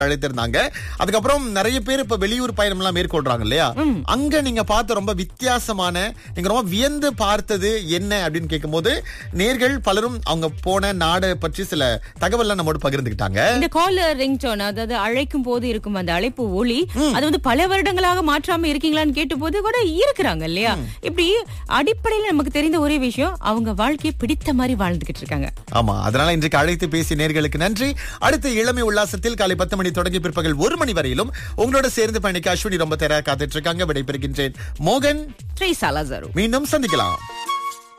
அழைத்திருந்தாங்க அதுக்கப்புறம் நிறைய பேர் இப்ப வெளியூர் பயணம் எல்லாம் மேற்கொள்றாங்க இல்லையா அங்க நீங்க பார்த்த ரொம்ப வித்தியாசமான நீங்க ரொம்ப வியந்து பார்த்தது என்ன அப்படின்னு கேட்கும்போது நேர்கள் பலரும் அவங்க போன நாடை பற்றி சில தகவல்லாம் நம்மோடு பகிர்ந்துக்கிட்டாங்க இந்த காலர் ரிங்டோன் அதாவது அழைக்கும் போது இருக்கும் அந்த அழைப்பு ஒளி அது வந்து பல வருடங்களாக மாற்றாம இருக்கீங்களான்னு கேட்டபோது கூட இருக்கிறாங்க இல்லையா இப்படி அடிப்படையில நமக்கு தெரிந்த ஒரே விஷயம் அவங்க வாழ்க்கையை பிடித்த மாதிரி வாழ்ந்துகிட்டு இருக்காங்க ஆமா அதனால இன்றைக்கு அழைத்து பேசிய நேர்களுக்கு நன்றி அடுத்த இளமை உல்லாசத்தில் காலை பத்து மணி தொடங்கி பிற்பகல் ஒரு மணி வரையிலும் உங்களோட சேர்ந்து பயணிக்க அஸ்வினி ரொம்ப தேர காத்துட்டு இருக்காங்க விடைபெறுகின்றேன் மோகன் ட்ரேஸ் அலாசரு மீண்டும் சந்திக்கலாம்